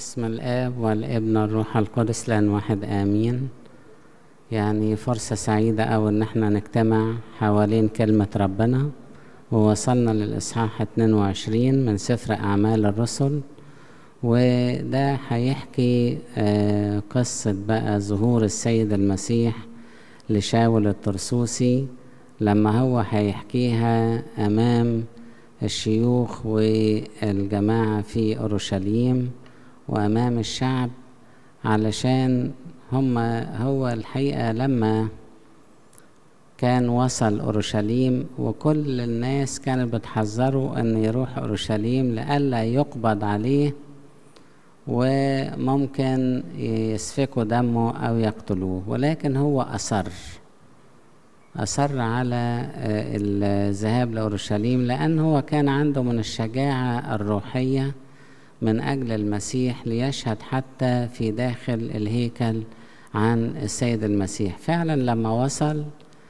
باسم الآب والابن والروح القدس لأن واحد آمين يعني فرصة سعيدة أوي إن احنا نجتمع حوالين كلمة ربنا ووصلنا للإصحاح 22 من سفر أعمال الرسل وده هيحكي آه قصة بقى ظهور السيد المسيح لشاول الطرسوسي لما هو هيحكيها أمام الشيوخ والجماعة في أورشليم وأمام الشعب علشان هم هو الحقيقة لما كان وصل أورشليم وكل الناس كانت بتحذره أن يروح أورشليم لئلا يقبض عليه وممكن يسفكوا دمه أو يقتلوه ولكن هو أصر أصر على الذهاب لأورشليم لأن هو كان عنده من الشجاعة الروحية من أجل المسيح ليشهد حتى في داخل الهيكل عن السيد المسيح فعلا لما وصل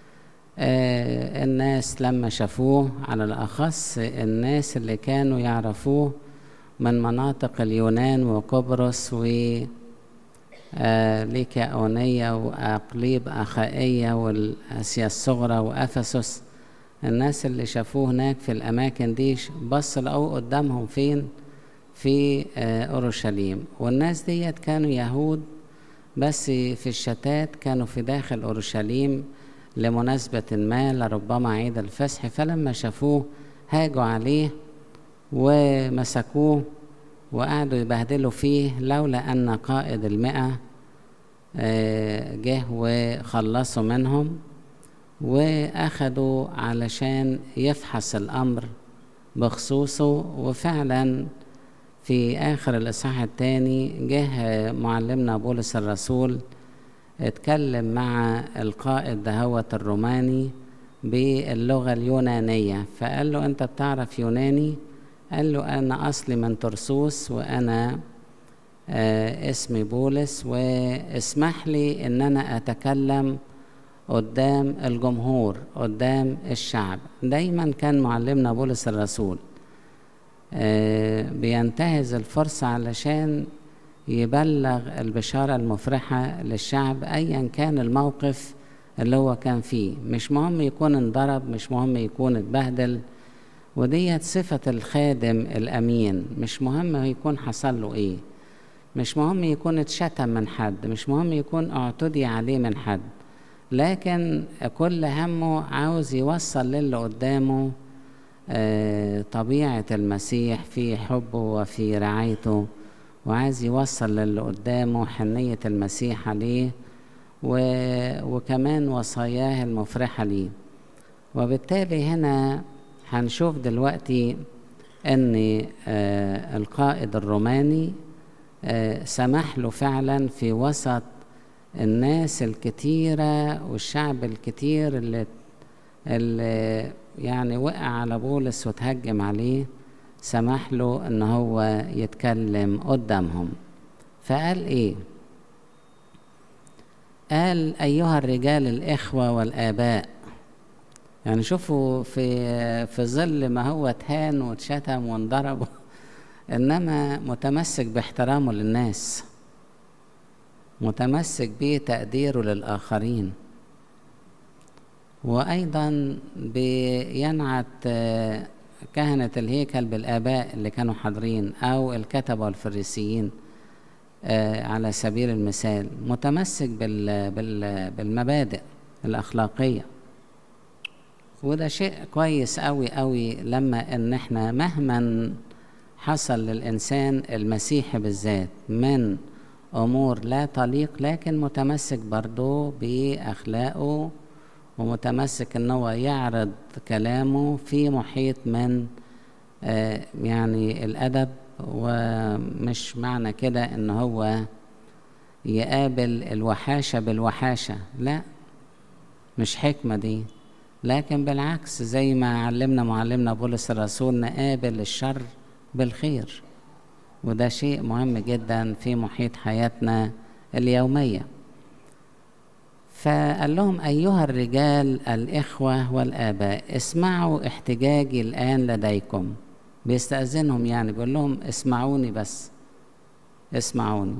الناس لما شافوه على الأخص الناس اللي كانوا يعرفوه من مناطق اليونان وقبرص و ليكاونية وأقليب أخائية والآسيا الصغرى وأفسس الناس اللي شافوه هناك في الأماكن دي بص لقوه قدامهم فين في أورشليم والناس ديت كانوا يهود بس في الشتات كانوا في داخل أورشليم لمناسبة ما لربما عيد الفصح فلما شافوه هاجوا عليه ومسكوه وقعدوا يبهدلوا فيه لولا أن قائد المئة جه وخلصوا منهم وأخدوا علشان يفحص الأمر بخصوصه وفعلا في آخر الإصحاح الثاني جه معلمنا بولس الرسول اتكلم مع القائد دهوت الروماني باللغة اليونانية فقال له أنت بتعرف يوناني؟ قال له أنا أصلي من ترسوس وأنا آه اسمي بولس واسمح لي إن أنا أتكلم قدام الجمهور قدام الشعب دايما كان معلمنا بولس الرسول آه بينتهز الفرصة علشان يبلغ البشارة المفرحة للشعب أيا كان الموقف اللي هو كان فيه مش مهم يكون انضرب مش مهم يكون اتبهدل وديت صفة الخادم الأمين مش مهم يكون حصل له إيه مش مهم يكون اتشتم من حد مش مهم يكون اعتدي عليه من حد لكن كل همه عاوز يوصل للي قدامه آه طبيعة المسيح في حبه وفي رعايته وعايز يوصل للي قدامه حنية المسيح عليه و... وكمان وصاياه المفرحة ليه وبالتالي هنا هنشوف دلوقتي ان آه القائد الروماني آه سمح له فعلا في وسط الناس الكتيرة والشعب الكتير اللي, اللي يعني وقع على بولس وتهجم عليه سمح له ان هو يتكلم قدامهم فقال ايه قال ايها الرجال الاخوة والاباء يعني شوفوا في في ظل ما هو اتهان واتشتم وانضرب انما متمسك باحترامه للناس متمسك بتقديره للاخرين وايضا بينعت كهنة الهيكل بالآباء اللي كانوا حاضرين أو الكتبة والفريسيين على سبيل المثال متمسك بالمبادئ الأخلاقية وده شيء كويس قوي قوي لما ان احنا مهما حصل للانسان المسيحي بالذات من امور لا تليق لكن متمسك برضه باخلاقه ومتمسك ان هو يعرض كلامه في محيط من آه يعني الادب ومش معنى كده ان هو يقابل الوحاشه بالوحاشه لا مش حكمه دي لكن بالعكس زي ما علمنا معلمنا بولس الرسول نقابل الشر بالخير وده شيء مهم جدا في محيط حياتنا اليوميه فقال لهم ايها الرجال الاخوه والاباء اسمعوا احتجاجي الان لديكم بيستاذنهم يعني بيقول لهم اسمعوني بس اسمعوني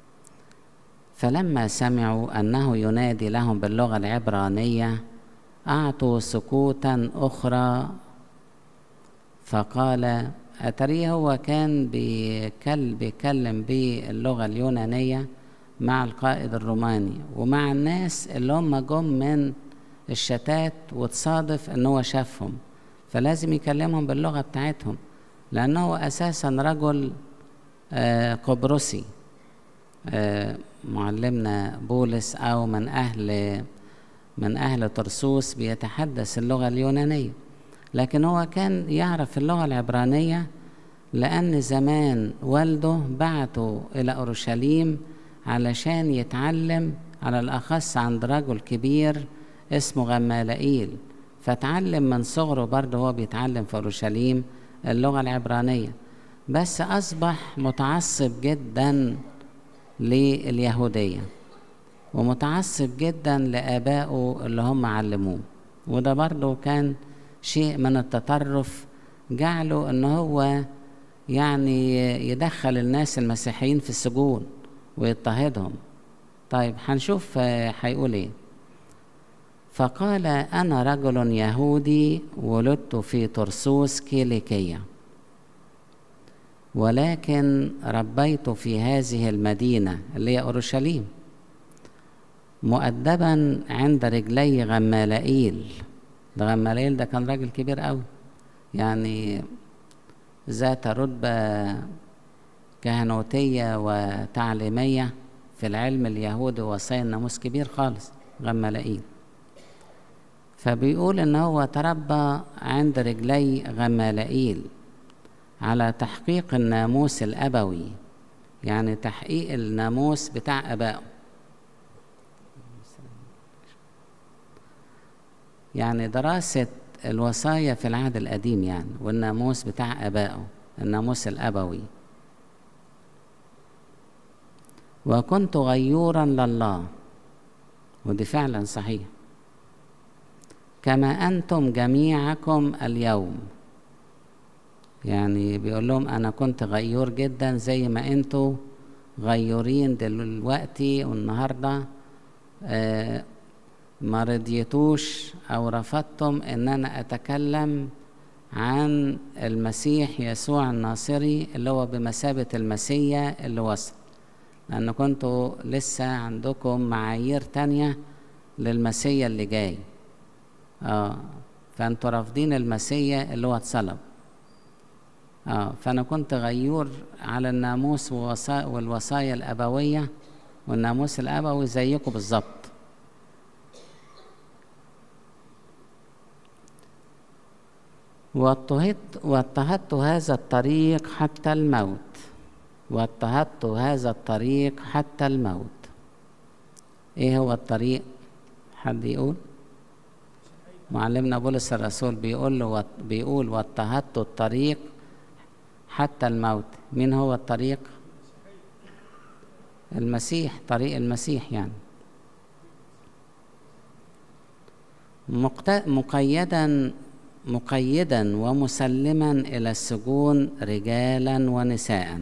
فلما سمعوا أنه ينادي لهم باللغة العبرانية أعطوا سكوتا أخرى فقال أتريه هو كان بيكل بيكلم باللغة اليونانية مع القائد الروماني ومع الناس اللي هم جم من الشتات وتصادف ان هو شافهم فلازم يكلمهم باللغة بتاعتهم لأنه أساسا رجل آه قبرصي آه معلمنا بولس أو من أهل من أهل طرسوس بيتحدث اللغة اليونانية لكن هو كان يعرف اللغة العبرانية لأن زمان والده بعته إلى أورشليم علشان يتعلم على الأخص عند رجل كبير اسمه غمالائيل فتعلم من صغره برضه هو بيتعلم في أورشليم اللغة العبرانية بس أصبح متعصب جدا لليهودية ومتعصب جدا لآبائه اللي هم علموه وده برضه كان شيء من التطرف جعله ان هو يعني يدخل الناس المسيحيين في السجون ويضطهدهم طيب هنشوف هيقول ايه فقال انا رجل يهودي ولدت في طرسوس كيليكيه ولكن ربيت في هذه المدينه اللي هي اورشليم مؤدبا عند رجلي غمالائيل ده غمالائيل ده كان راجل كبير قوي يعني ذات رتبة كهنوتية وتعليمية في العلم اليهودي وصايا الناموس كبير خالص غمالائيل فبيقول ان هو تربى عند رجلي غمالائيل على تحقيق الناموس الابوي يعني تحقيق الناموس بتاع ابائه يعني دراسة الوصايا في العهد القديم يعني والناموس بتاع آبائه الناموس الأبوي وكنت غيورا لله ودي فعلا صحيح كما أنتم جميعكم اليوم يعني بيقول لهم أنا كنت غيور جدا زي ما أنتوا غيورين دلوقتي والنهارده آه ما رضيتوش او رفضتم ان انا اتكلم عن المسيح يسوع الناصري اللي هو بمثابة المسيا اللي وصل لأن كنتوا لسه عندكم معايير تانية للمسيا اللي جاي اه فانتوا رافضين المسيا اللي هو اتصلب اه فانا كنت غيور على الناموس والوصايا الابويه والناموس الابوي زيكم بالظبط واضطهدت واضطهدت هذا الطريق حتى الموت واضطهدت هذا الطريق حتى الموت ايه هو الطريق حد يقول معلمنا بولس الرسول بيقول له بيقول واضطهدت الطريق حتى الموت مين هو الطريق المسيح طريق المسيح يعني مقيدا مقيدا ومسلما الى السجون رجالا ونساء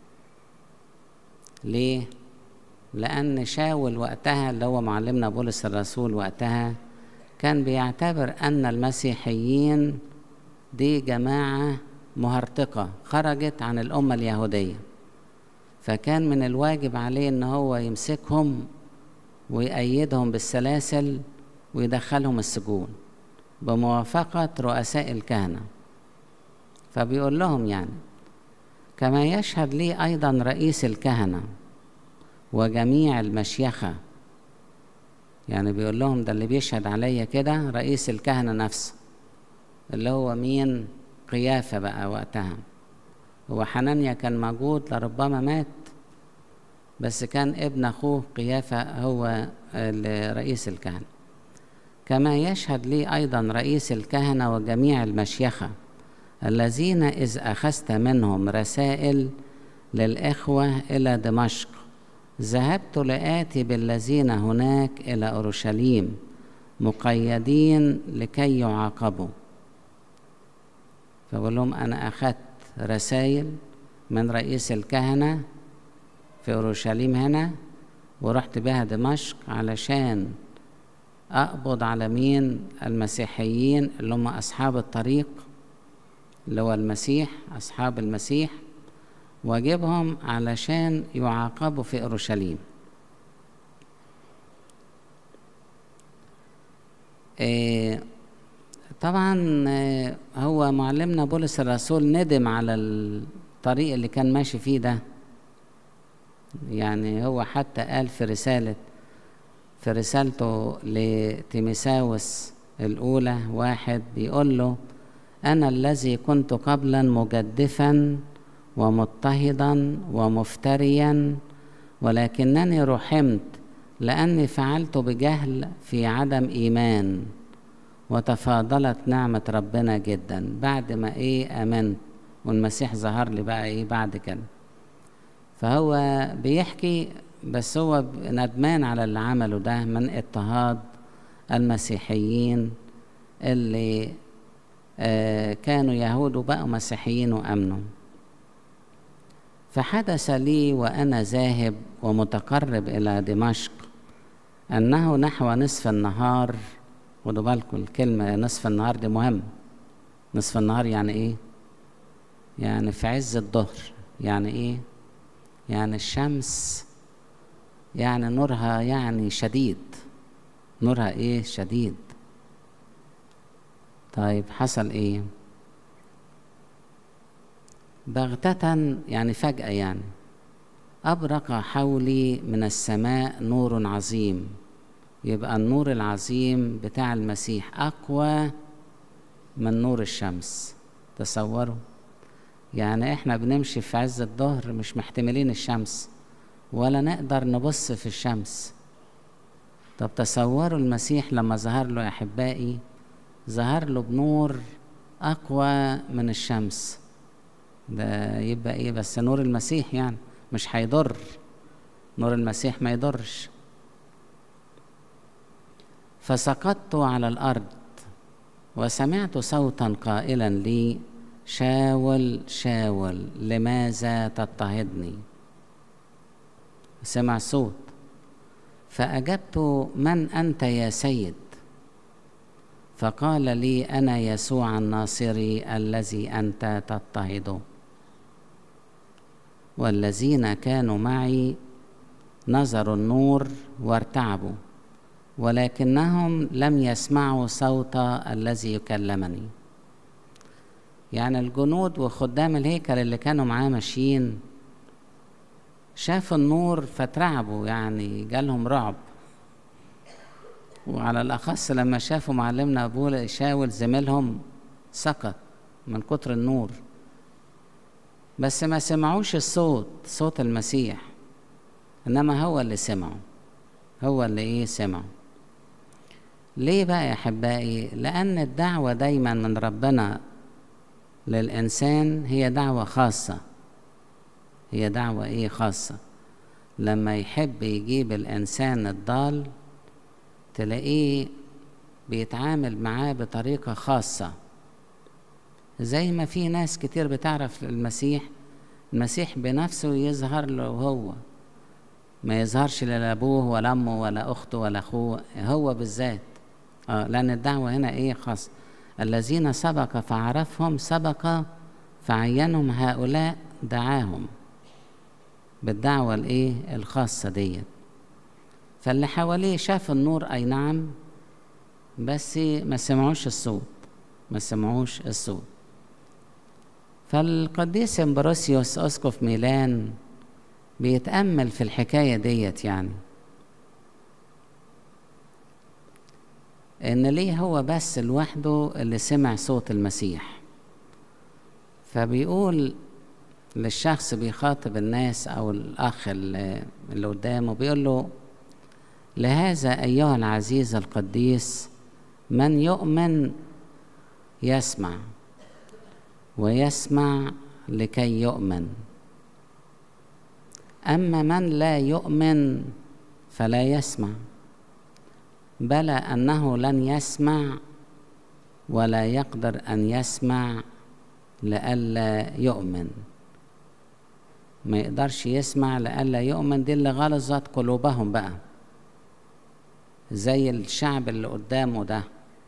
ليه لان شاول وقتها اللي هو معلمنا بولس الرسول وقتها كان بيعتبر ان المسيحيين دي جماعه مهرطقه خرجت عن الامه اليهوديه فكان من الواجب عليه ان هو يمسكهم ويأيدهم بالسلاسل ويدخلهم السجون بموافقة رؤساء الكهنة فبيقول لهم يعني كما يشهد لي أيضا رئيس الكهنة وجميع المشيخة يعني بيقول لهم ده اللي بيشهد عليا كده رئيس الكهنة نفسه اللي هو مين قيافة بقى وقتها هو حنانيا كان موجود لربما مات بس كان ابن أخوه قيافة هو رئيس الكهنة كما يشهد لي أيضا رئيس الكهنة وجميع المشيخة الذين إذ أخذت منهم رسائل للإخوة إلى دمشق ذهبت لآتي بالذين هناك إلى أورشليم مقيدين لكي يعاقبوا فبقول لهم أنا أخذت رسائل من رئيس الكهنة في أورشليم هنا ورحت بها دمشق علشان أقبض على مين المسيحيين اللي هم أصحاب الطريق اللي هو المسيح أصحاب المسيح وأجيبهم علشان يعاقبوا في أورشليم إيه طبعا آه، هو معلمنا بولس الرسول ندم على الطريق اللي كان ماشي فيه ده يعني هو حتى قال في رسالة في رسالته لتيمساوس الأولى واحد بيقول له أنا الذي كنت قبلا مجدفا ومضطهدا ومفتريا ولكنني رحمت لأني فعلت بجهل في عدم إيمان وتفاضلت نعمة ربنا جدا بعد ما إيه آمنت والمسيح ظهر لي بقى إيه بعد كده فهو بيحكي بس هو ندمان على اللي عمله ده من اضطهاد المسيحيين اللي آه كانوا يهود وبقوا مسيحيين وأمنوا فحدث لي وأنا ذاهب ومتقرب إلى دمشق أنه نحو نصف النهار خدوا بالكم الكلمة نصف النهار دي مهم نصف النهار يعني إيه؟ يعني في عز الظهر يعني إيه؟ يعني الشمس يعني نورها يعني شديد نورها إيه؟ شديد طيب حصل إيه؟ بغتة يعني فجأة يعني أبرق حولي من السماء نور عظيم يبقى النور العظيم بتاع المسيح أقوى من نور الشمس تصوروا يعني احنا بنمشي في عز الظهر مش محتملين الشمس ولا نقدر نبص في الشمس طب تصوروا المسيح لما ظهر له يا احبائي ظهر له بنور اقوى من الشمس ده يبقى ايه بس نور المسيح يعني مش هيضر نور المسيح ما يضرش فسقطت على الارض وسمعت صوتا قائلا لي شاول شاول لماذا تضطهدني سمع صوت فاجبت من انت يا سيد فقال لي انا يسوع الناصري الذي انت تضطهده والذين كانوا معي نظروا النور وارتعبوا ولكنهم لم يسمعوا صوت الذي يكلمني يعني الجنود وخدام الهيكل اللي كانوا معاه ماشيين شافوا النور فترعبوا يعني جالهم رعب وعلى الأخص لما شافوا معلمنا أبو شاول زميلهم سقط من كتر النور بس ما سمعوش الصوت صوت المسيح إنما هو اللي سمعه هو اللي إيه سمعه ليه بقى يا أحبائي لأن الدعوة دايما من ربنا للإنسان هي دعوة خاصة هي دعوة إيه خاصة لما يحب يجيب الإنسان الضال تلاقيه بيتعامل معاه بطريقة خاصة زي ما في ناس كتير بتعرف المسيح المسيح بنفسه يظهر له هو ما يظهرش لا لابوه ولا امه ولا اخته ولا اخوه هو بالذات اه لان الدعوه هنا ايه خاص الذين سبق فعرفهم سبق فعينهم هؤلاء دعاهم بالدعوه الايه الخاصه ديت فاللي حواليه شاف النور اي نعم بس ما سمعوش الصوت ما سمعوش الصوت فالقديس امبروسيوس اسقف ميلان بيتامل في الحكايه ديت يعني ان ليه هو بس لوحده اللي سمع صوت المسيح فبيقول للشخص بيخاطب الناس او الاخ اللي قدامه بيقول له لهذا ايها العزيز القديس من يؤمن يسمع ويسمع لكي يؤمن اما من لا يؤمن فلا يسمع بلى انه لن يسمع ولا يقدر ان يسمع لئلا يؤمن ما يقدرش يسمع لئلا يؤمن دي اللي غلظت قلوبهم بقى زي الشعب اللي قدامه ده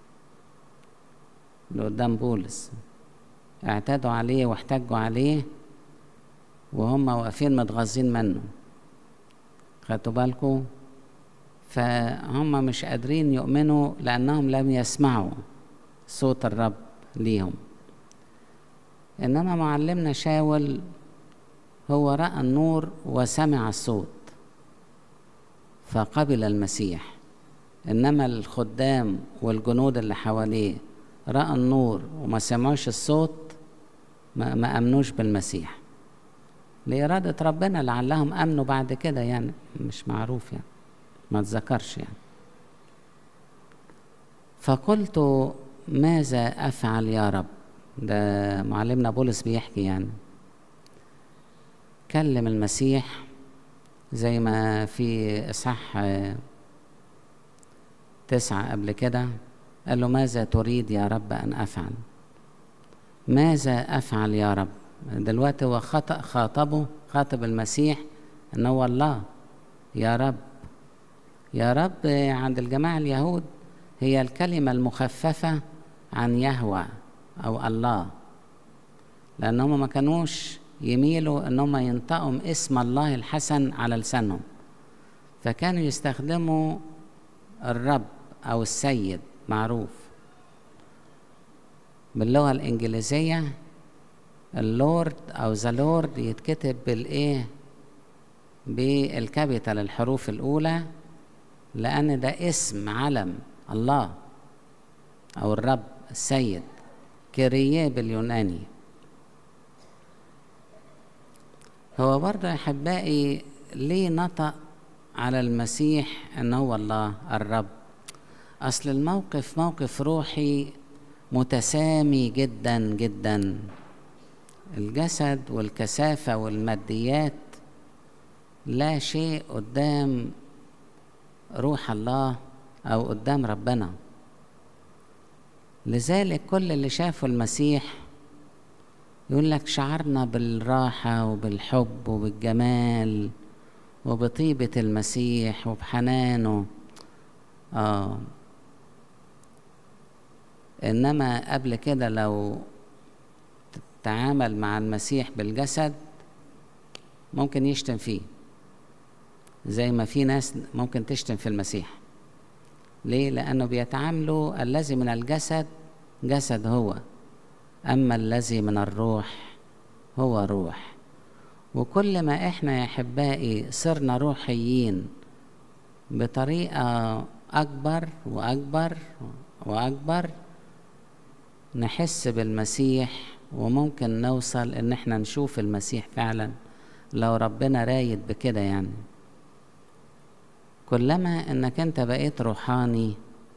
اللي قدام بولس اعتادوا عليه واحتجوا عليه وهم واقفين متغاظين منه خدتوا بالكم فهم مش قادرين يؤمنوا لأنهم لم يسمعوا صوت الرب ليهم إنما معلمنا شاول هو رأى النور وسمع الصوت فقبل المسيح إنما الخدام والجنود اللي حواليه رأى النور وما سمعوش الصوت ما, ما أمنوش بالمسيح لإرادة ربنا لعلهم أمنوا بعد كده يعني مش معروف يعني ما تذكرش يعني فقلت ماذا أفعل يا رب ده معلمنا بولس بيحكي يعني كلم المسيح زي ما في إصحاح تسعة قبل كده قال له ماذا تريد يا رب أن أفعل ماذا أفعل يا رب دلوقتي هو خطأ خاطبه خاطب المسيح ان هو الله يا رب يا رب عند الجماعة اليهود هي الكلمة المخففة عن يهوى أو الله لأنهم ما كانوش يميلوا أنهم ينطقوا اسم الله الحسن على لسانهم فكانوا يستخدموا الرب أو السيد معروف باللغة الإنجليزية اللورد او ذا لورد يتكتب بالايه بالكابيتال الحروف الاولى لان ده اسم علم الله او الرب السيد كيريه باليوناني هو برضه يا احبائي ليه نطق على المسيح ان هو الله الرب اصل الموقف موقف روحي متسامي جدا جدا الجسد والكثافة والماديات لا شيء قدام روح الله أو قدام ربنا لذلك كل اللي شافوا المسيح يقول لك شعرنا بالراحة وبالحب وبالجمال وبطيبة المسيح وبحنانه آه إنما قبل كده لو تعامل مع المسيح بالجسد ممكن يشتم فيه زي ما في ناس ممكن تشتم في المسيح ليه لانه بيتعاملوا الذي من الجسد جسد هو اما الذي من الروح هو روح وكل ما احنا يا احبائي صرنا روحيين بطريقه اكبر واكبر واكبر نحس بالمسيح وممكن نوصل ان احنا نشوف المسيح فعلا لو ربنا رايد بكده يعني كلما انك انت بقيت روحاني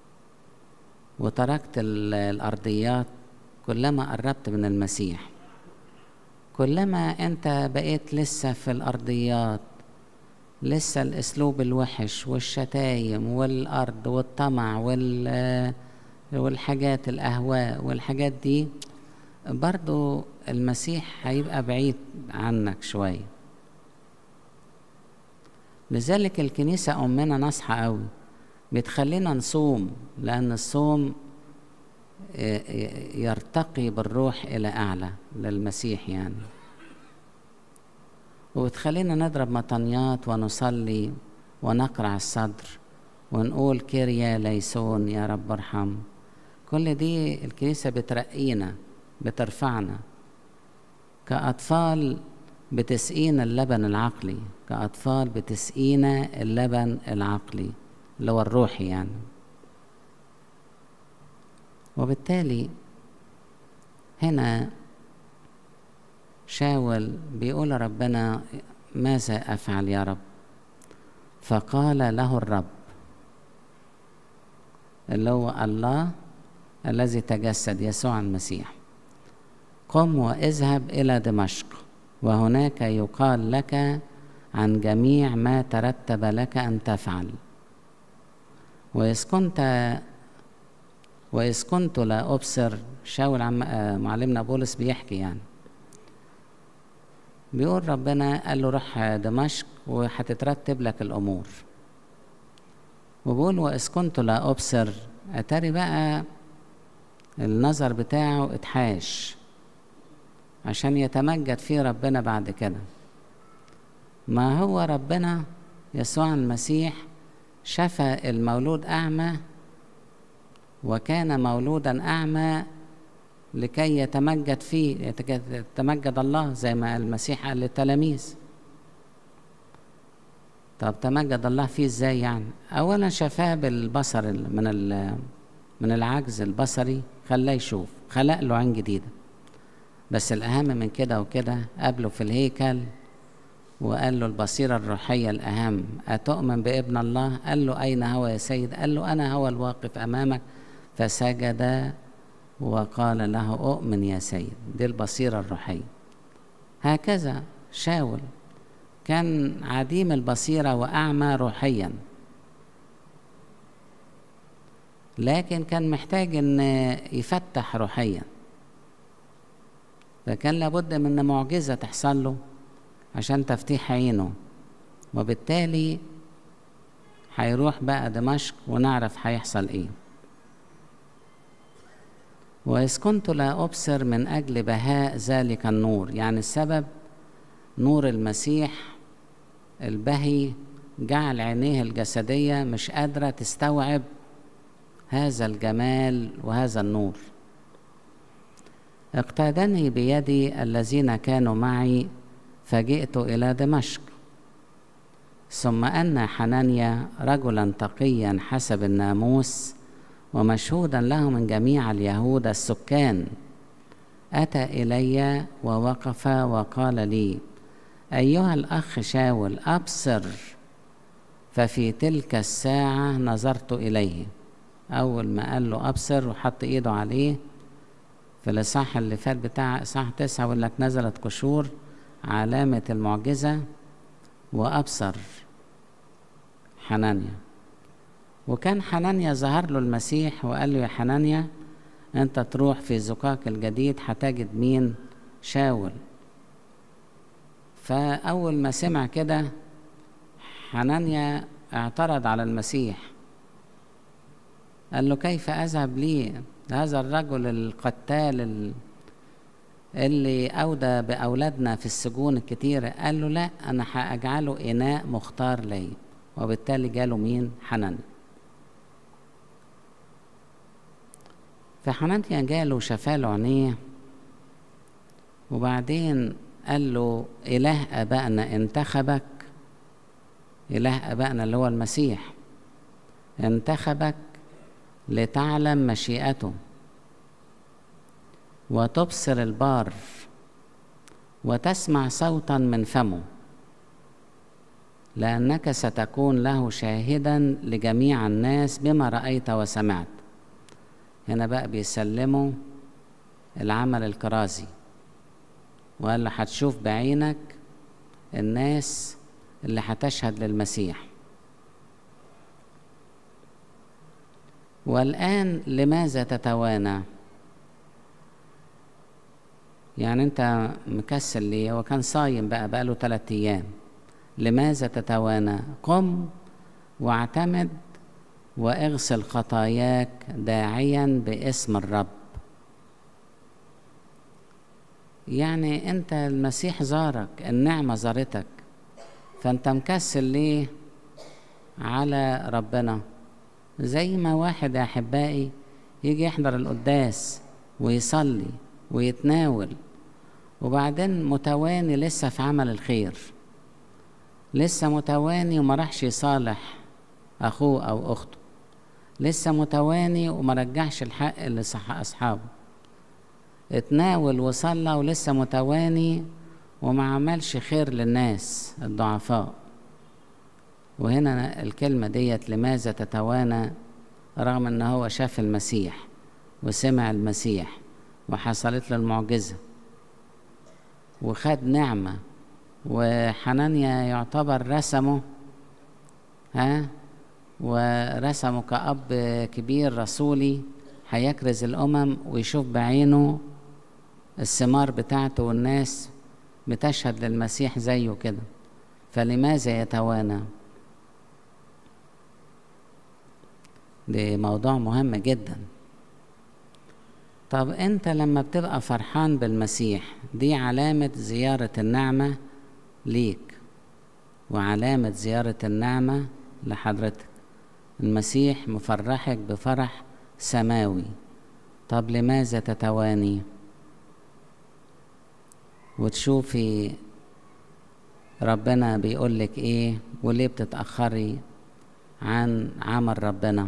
وتركت الارضيات كلما قربت من المسيح كلما انت بقيت لسه في الارضيات لسه الاسلوب الوحش والشتايم والارض والطمع وال والحاجات الاهواء والحاجات دي برضو المسيح هيبقى بعيد عنك شوية لذلك الكنيسة أمنا نصحى قوي بتخلينا نصوم لأن الصوم يرتقي بالروح إلى أعلى للمسيح يعني وبتخلينا نضرب مطنيات ونصلي ونقرع الصدر ونقول كيريا ليسون يا رب ارحم كل دي الكنيسة بترقينا بترفعنا كأطفال بتسقينا اللبن العقلي كأطفال بتسقينا اللبن العقلي اللي هو الروحي يعني وبالتالي هنا شاول بيقول ربنا ماذا أفعل يا رب فقال له الرب اللي هو الله الذي تجسد يسوع المسيح قم واذهب إلى دمشق وهناك يقال لك عن جميع ما ترتب لك أن تفعل وإذ كنت وإذ كنت لا أبصر شاول عم معلمنا بولس بيحكي يعني بيقول ربنا قال له روح دمشق وهتترتب لك الأمور وبيقول وإذ كنت لا أبصر أتاري بقى النظر بتاعه اتحاش عشان يتمجد فيه ربنا بعد كده ما هو ربنا يسوع المسيح شفى المولود أعمى وكان مولودا أعمى لكي يتمجد فيه يتمجد الله زي ما المسيح قال للتلاميذ طب تمجد الله فيه ازاي يعني اولا شفاه بالبصر من من العجز البصري خلاه يشوف خلق له عين جديده بس الاهم من كده وكده قابله في الهيكل وقال له البصيرة الروحية الأهم أتؤمن بابن الله قال له أين هو يا سيد قال له أنا هو الواقف أمامك فسجد وقال له أؤمن يا سيد دي البصيرة الروحية هكذا شاول كان عديم البصيرة وأعمى روحيا لكن كان محتاج أن يفتح روحيا فكان لابد من معجزة تحصل له عشان تفتيح عينه وبالتالي هيروح بقى دمشق ونعرف هيحصل ايه وإذ كنت لا أبصر من أجل بهاء ذلك النور يعني السبب نور المسيح البهي جعل عينيه الجسدية مش قادرة تستوعب هذا الجمال وهذا النور اقتادني بيدي الذين كانوا معي فجئت إلى دمشق ثم أن حنانيا رجلا تقيا حسب الناموس ومشهودا له من جميع اليهود السكان أتى إلي ووقف وقال لي أيها الأخ شاول أبصر ففي تلك الساعة نظرت إليه أول ما قال له أبصر وحط إيده عليه في الإصحاح اللي فات بتاع إصحاح تسعة يقول لك نزلت قشور علامة المعجزة وأبصر حنانيا وكان حنانيا ظهر له المسيح وقال له يا حنانيا أنت تروح في زقاق الجديد هتجد مين شاول فأول ما سمع كده حنانيا اعترض على المسيح قال له كيف أذهب لي هذا الرجل القتال اللي أودى بأولادنا في السجون الكتيرة قال له لا أنا هأجعله إناء مختار لي وبالتالي جاله مين حنان فحنانيا جاله شفاله عينيه وبعدين قال له إله آبائنا انتخبك إله آبائنا اللي هو المسيح انتخبك لتعلم مشيئته وتبصر البار وتسمع صوتا من فمه لأنك ستكون له شاهدا لجميع الناس بما رأيت وسمعت هنا بقى بيسلموا العمل الكرازي وقال له هتشوف بعينك الناس اللي هتشهد للمسيح والآن لماذا تتوانى يعني انت مكسل ليه هو كان صايم بقى بقاله ثلاثة ايام لماذا تتوانى قم واعتمد واغسل خطاياك داعيا باسم الرب يعني انت المسيح زارك النعمة زارتك فانت مكسل ليه على ربنا زي ما واحد يا احبائي يجي يحضر القداس ويصلي ويتناول وبعدين متواني لسه في عمل الخير لسه متواني وما راحش يصالح اخوه او اخته لسه متواني وما رجعش الحق لصح اصحابه اتناول وصلى ولسه متواني وما عملش خير للناس الضعفاء وهنا الكلمة ديت لماذا تتوانى رغم ان هو شاف المسيح وسمع المسيح وحصلت له المعجزة وخد نعمة وحنانيا يعتبر رسمه ها ورسمه كأب كبير رسولي هيكرز الأمم ويشوف بعينه الثمار بتاعته والناس بتشهد للمسيح زيه كده فلماذا يتوانى ده موضوع مهم جدا طب انت لما بتبقى فرحان بالمسيح دي علامة زيارة النعمة ليك وعلامة زيارة النعمة لحضرتك المسيح مفرحك بفرح سماوي طب لماذا تتواني وتشوفي ربنا بيقولك ايه وليه بتتأخري عن عمل ربنا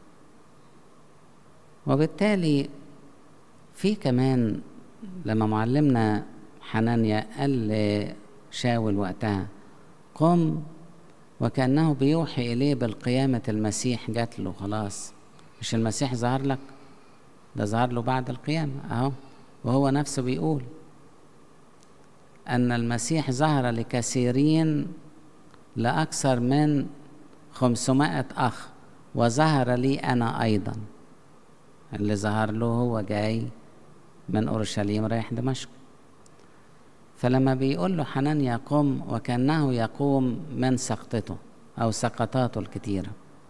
وبالتالي في كمان لما معلمنا حنانيا قال لشاول وقتها قم وكأنه بيوحي إليه بالقيامة المسيح جات له خلاص مش المسيح ظهر لك ده ظهر له بعد القيامة أهو وهو نفسه بيقول أن المسيح ظهر لكثيرين لأكثر من خمسمائة أخ وظهر لي أنا أيضا اللي ظهر له هو جاي من أورشليم رايح دمشق فلما بيقول له حنانيا قم وكأنه يقوم من سقطته أو سقطاته الكتيرة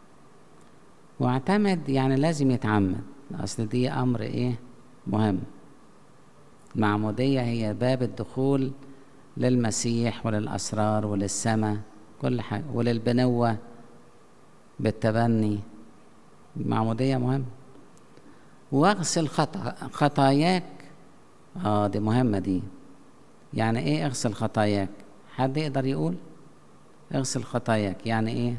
واعتمد يعني لازم يتعمد أصل دي أمر إيه مهم المعمودية هي باب الدخول للمسيح وللأسرار وللسماء كل حاجة وللبنوة بالتبني المعمودية مهم واغسل خطأ خطاياك اه دي مهمة دي يعني ايه اغسل خطاياك حد يقدر يقول اغسل خطاياك يعني ايه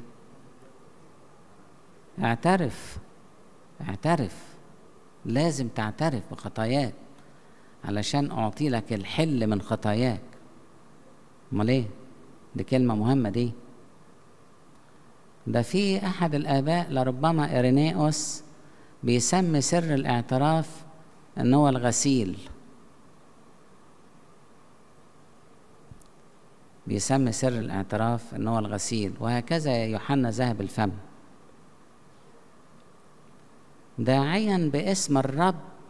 اعترف اعترف لازم تعترف بخطاياك علشان اعطي لك الحل من خطاياك امال ايه دي كلمة مهمة دي ده في احد الاباء لربما ارينيوس بيسمي سر الاعتراف ان هو الغسيل بيسمي سر الاعتراف ان هو الغسيل وهكذا يوحنا ذهب الفم داعيا باسم الرب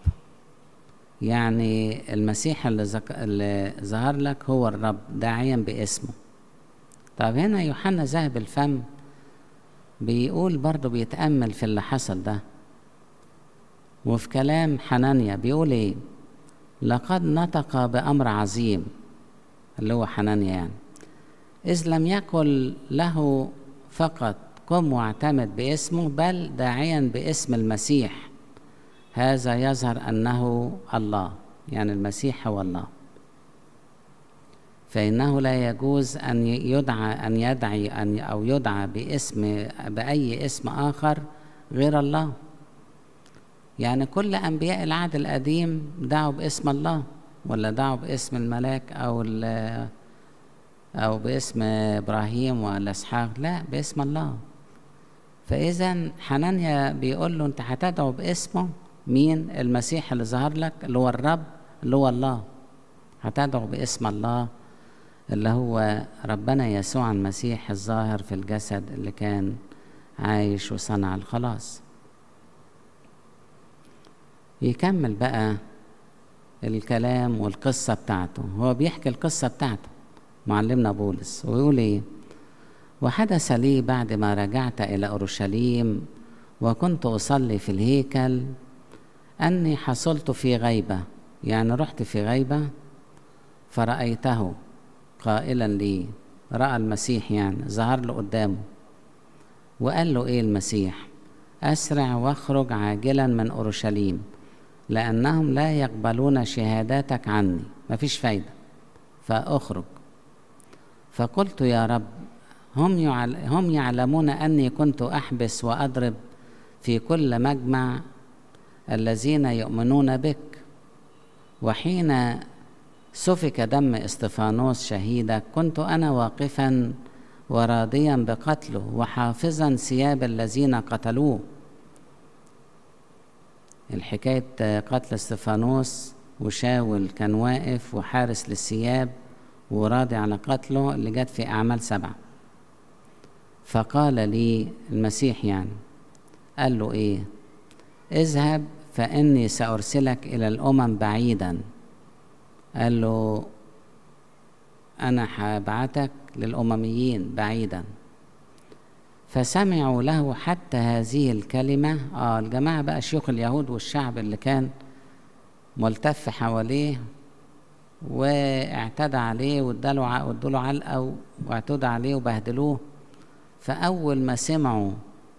يعني المسيح اللي, زك... اللي ظهر لك هو الرب داعيا باسمه طب هنا يوحنا ذهب الفم بيقول برضه بيتأمل في اللي حصل ده وفي كلام حنانيا بيقول ايه لقد نطق بأمر عظيم اللي هو حنانيا يعني إذ لم يقل له فقط قم واعتمد باسمه بل داعيا باسم المسيح هذا يظهر أنه الله يعني المسيح هو الله فإنه لا يجوز أن يدعى أن يدعي أن أو يدعى باسم بأي اسم آخر غير الله يعني كل أنبياء العهد القديم دعوا باسم الله ولا دعوا باسم الملاك أو أو باسم إبراهيم ولا إسحاق لا باسم الله فإذا حنانيا بيقول له أنت هتدعو باسمه مين المسيح اللي ظهر لك اللي هو الرب اللي هو الله هتدعو باسم الله اللي هو ربنا يسوع المسيح الظاهر في الجسد اللي كان عايش وصنع الخلاص يكمل بقى الكلام والقصة بتاعته هو بيحكي القصة بتاعته معلمنا بولس ويقول ايه وحدث لي بعد ما رجعت إلى أورشليم وكنت أصلي في الهيكل أني حصلت في غيبة يعني رحت في غيبة فرأيته قائلا لي رأى المسيح يعني ظهر له قدامه وقال له إيه المسيح أسرع واخرج عاجلا من أورشليم لأنهم لا يقبلون شهاداتك عني مفيش فايدة فأخرج فقلت يا رب هم, يعل هم يعلمون أني كنت أحبس وأضرب في كل مجمع الذين يؤمنون بك وحين سفك دم استفانوس شهيدك كنت أنا واقفا وراضيا بقتله وحافظا ثياب الذين قتلوه الحكاية قتل استفانوس وشاول كان واقف وحارس للثياب وراضي على قتله اللي جت في أعمال سبعة فقال لي المسيح يعني قال له إيه اذهب فإني سأرسلك إلى الأمم بعيدا قال له أنا هبعتك للأمميين بعيدا فسمعوا له حتى هذه الكلمة آه الجماعة بقى شيوخ اليهود والشعب اللي كان ملتف حواليه واعتدى عليه واداله وادوله علقة واعتدى عليه وبهدلوه فأول ما سمعوا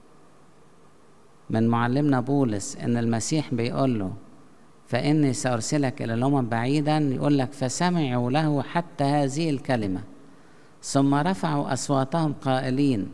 من معلمنا بولس إن المسيح بيقول له فإني سأرسلك إلى الأمم بعيدا يقول لك فسمعوا له حتى هذه الكلمة ثم رفعوا أصواتهم قائلين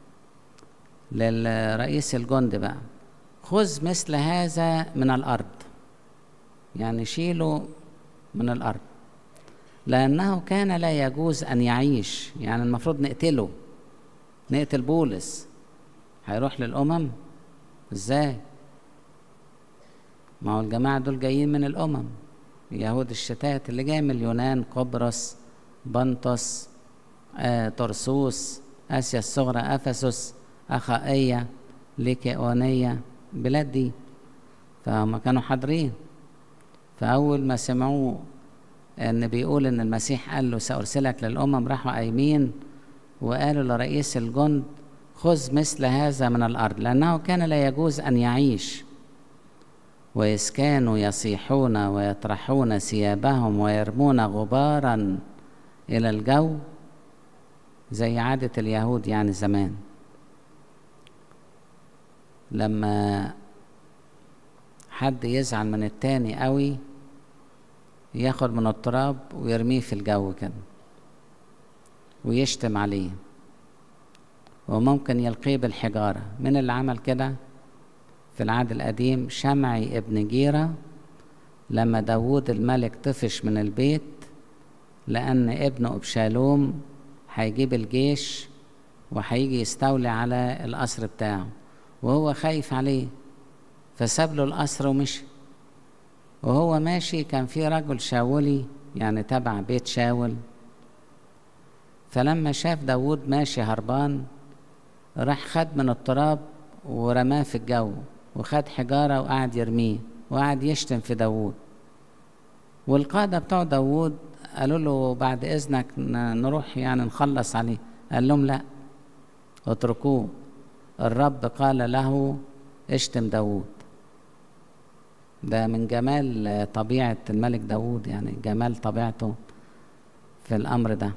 للرئيس الجند بقى خذ مثل هذا من الأرض يعني شيله من الأرض لأنه كان لا يجوز أن يعيش يعني المفروض نقتله نقتل بولس هيروح للأمم إزاي ما هو الجماعة دول جايين من الأمم يهود الشتات اللي جاي من اليونان قبرص بنطس آه، ترسوس آسيا الصغرى أفسس أخائية ليكيونية بلاد دي فهم كانوا حاضرين فأول ما سمعوا إن بيقول إن المسيح قال له سأرسلك للأمم راحوا قايمين وقالوا لرئيس الجند خذ مثل هذا من الأرض لأنه كان لا يجوز أن يعيش وإذ كانوا يصيحون ويطرحون ثيابهم ويرمون غبارا إلى الجو زي عادة اليهود يعني زمان لما حد يزعل من التاني قوي ياخد من التراب ويرميه في الجو كده ويشتم عليه وممكن يلقيه بالحجارة من اللي عمل كده في العهد القديم شمعي ابن جيرة لما داوود الملك طفش من البيت لأن ابنه أبشالوم هيجيب الجيش وهيجي يستولي على القصر بتاعه وهو خايف عليه فساب له القصر ومشي وهو ماشي كان في رجل شاولي يعني تبع بيت شاول فلما شاف داوود ماشي هربان راح خد من التراب ورماه في الجو وخد حجارة وقعد يرميه وقعد يشتم في داوود والقادة بتوع داوود قالوا له بعد إذنك نروح يعني نخلص عليه قال لهم لا اتركوه الرب قال له اشتم داوود ده من جمال طبيعة الملك داوود يعني جمال طبيعته في الأمر ده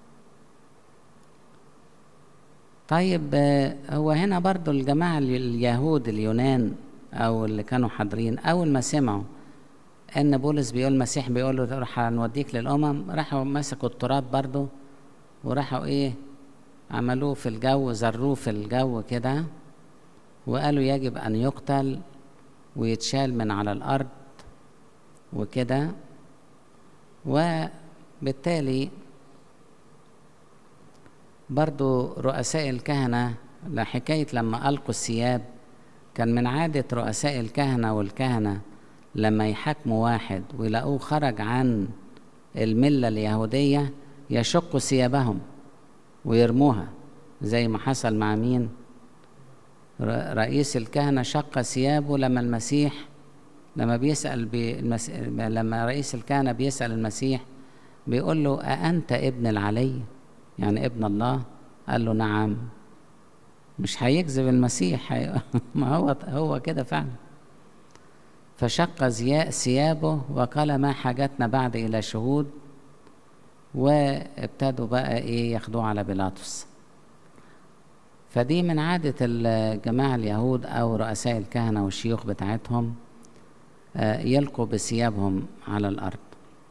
طيب هو هنا برضو الجماعة اليهود اليونان أو اللي كانوا حاضرين أول ما سمعوا إن بولس بيقول المسيح بيقول له راح نوديك للأمم راحوا مسكوا التراب برضو وراحوا إيه عملوه في الجو زروه في الجو كده وقالوا يجب أن يقتل ويتشال من على الأرض وكده وبالتالي برضو رؤساء الكهنة لحكاية لما ألقوا الثياب كان من عادة رؤساء الكهنة والكهنة لما يحاكموا واحد ويلاقوه خرج عن الملة اليهودية يشقوا ثيابهم ويرموها زي ما حصل مع مين رئيس الكهنة شق ثيابه لما المسيح لما بيسأل بالمس... لما رئيس الكهنة بيسأل المسيح بيقول له أأنت ابن العلي يعني ابن الله قال له نعم مش هيكذب المسيح هي... ما هو هو كده فعلا فشق ثيابه وقال ما حاجتنا بعد إلى شهود وابتدوا بقى إيه ياخدوه على بيلاطس فدي من عادة الجماعة اليهود أو رؤساء الكهنة والشيوخ بتاعتهم يلقوا بثيابهم على الأرض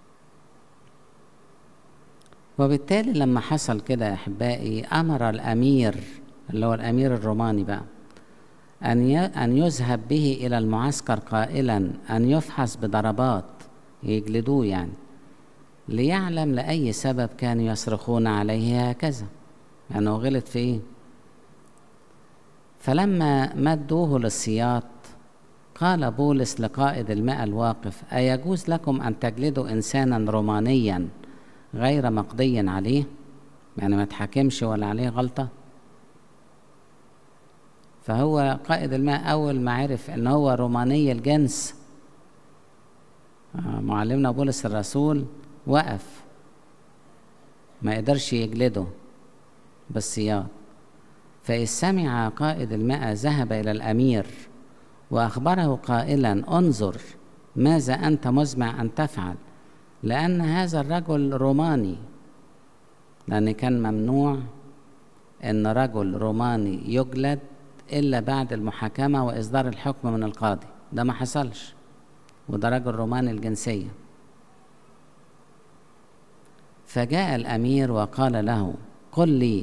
وبالتالي لما حصل كده يا أحبائي أمر الأمير اللي هو الأمير الروماني بقى أن أن يذهب به إلى المعسكر قائلا أن يفحص بضربات يجلدوه يعني ليعلم لأي سبب كانوا يصرخون عليه هكذا يعني هو غلط في إيه فلما مدوه للسياط قال بولس لقائد الماء الواقف أيجوز لكم أن تجلدوا إنسانا رومانيا غير مقضي عليه يعني ما تحاكمش ولا عليه غلطة فهو قائد الماء أول ما عرف إن هو روماني الجنس معلمنا بولس الرسول وقف ما قدرش يجلده بالسياط فإذ سمع قائد المئة ذهب إلى الأمير وأخبره قائلا انظر ماذا أنت مزمع أن تفعل لأن هذا الرجل روماني لأن كان ممنوع أن رجل روماني يجلد إلا بعد المحاكمة وإصدار الحكم من القاضي ده ما حصلش وده رجل روماني الجنسية فجاء الأمير وقال له قل لي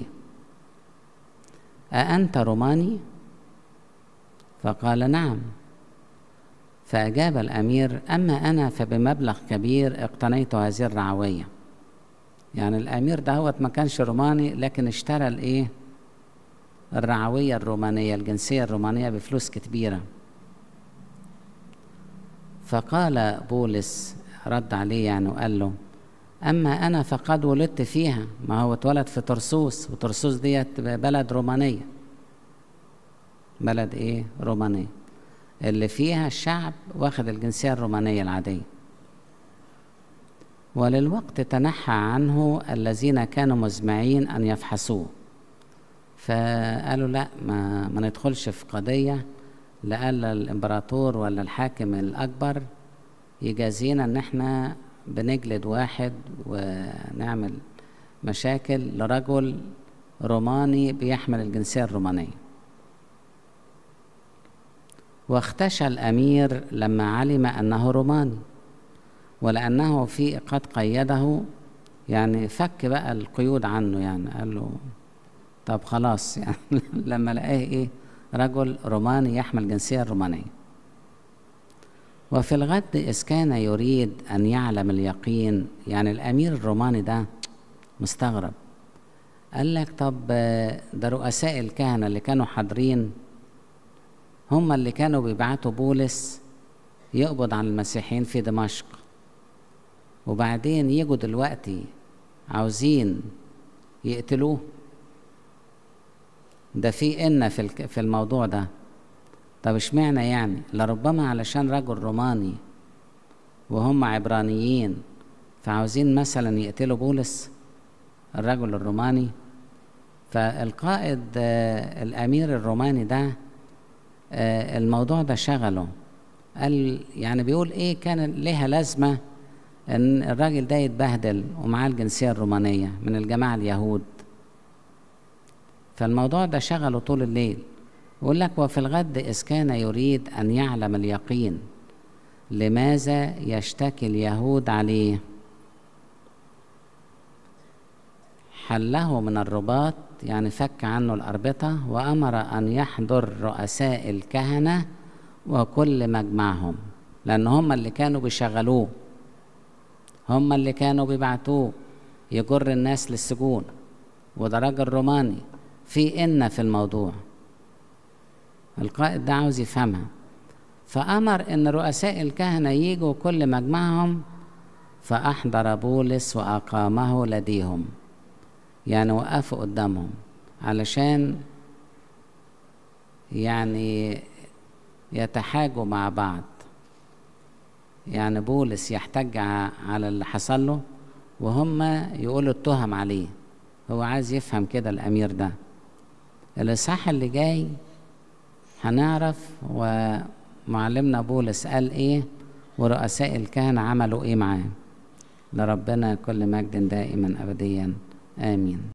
أأنت روماني؟ فقال نعم فأجاب الأمير أما أنا فبمبلغ كبير اقتنيت هذه الرعوية يعني الأمير دهوت ما كانش روماني لكن اشترى الإيه الرعوية الرومانية الجنسية الرومانية بفلوس كبيرة فقال بولس رد عليه يعني وقال له أما أنا فقد ولدت فيها ما هو اتولد في طرسوس وطرسوس ديت بلد رومانية بلد إيه رومانية اللي فيها الشعب واخد الجنسية الرومانية العادية وللوقت تنحى عنه الذين كانوا مزمعين أن يفحصوه فقالوا لا ما, ما ندخلش في قضية لألا الإمبراطور ولا الحاكم الأكبر يجازينا إن إحنا بنجلد واحد ونعمل مشاكل لرجل روماني بيحمل الجنسية الرومانية واختشى الأمير لما علم أنه روماني ولأنه في قد قيده يعني فك بقى القيود عنه يعني قال له طب خلاص يعني لما لقاه ايه رجل روماني يحمل جنسية رومانية وفي الغد إذ كان يريد أن يعلم اليقين يعني الأمير الروماني ده مستغرب قال لك طب ده رؤساء الكهنة اللي كانوا حاضرين هم اللي كانوا بيبعتوا بولس يقبض على المسيحيين في دمشق وبعدين يجوا دلوقتي عاوزين يقتلوه ده في إن في في الموضوع ده طب اشمعنى يعني لربما علشان رجل روماني وهم عبرانيين فعاوزين مثلا يقتلوا بولس الرجل الروماني فالقائد الامير الروماني ده الموضوع ده شغله قال يعني بيقول ايه كان ليها لازمه ان الراجل ده يتبهدل ومعاه الجنسيه الرومانيه من الجماعه اليهود فالموضوع ده شغله طول الليل يقول لك وفي الغد إذ كان يريد أن يعلم اليقين لماذا يشتكي اليهود عليه حله من الرباط يعني فك عنه الأربطة وأمر أن يحضر رؤساء الكهنة وكل مجمعهم لأن هم اللي كانوا بيشغلوه هم اللي كانوا بيبعتوه يجر الناس للسجون وده راجل روماني في إن في الموضوع القائد ده عاوز يفهمها فأمر إن رؤساء الكهنة يجوا كل مجمعهم فأحضر بولس وأقامه لديهم يعني وقفوا قدامهم علشان يعني يتحاجوا مع بعض يعني بولس يحتج على اللي حصل له وهم يقولوا التهم عليه هو عايز يفهم كده الأمير ده الإصحاح اللي جاي هنعرف ومعلمنا بولس قال ايه ورؤساء الكهنة عملوا ايه معاه لربنا كل مجد دائما ابديا امين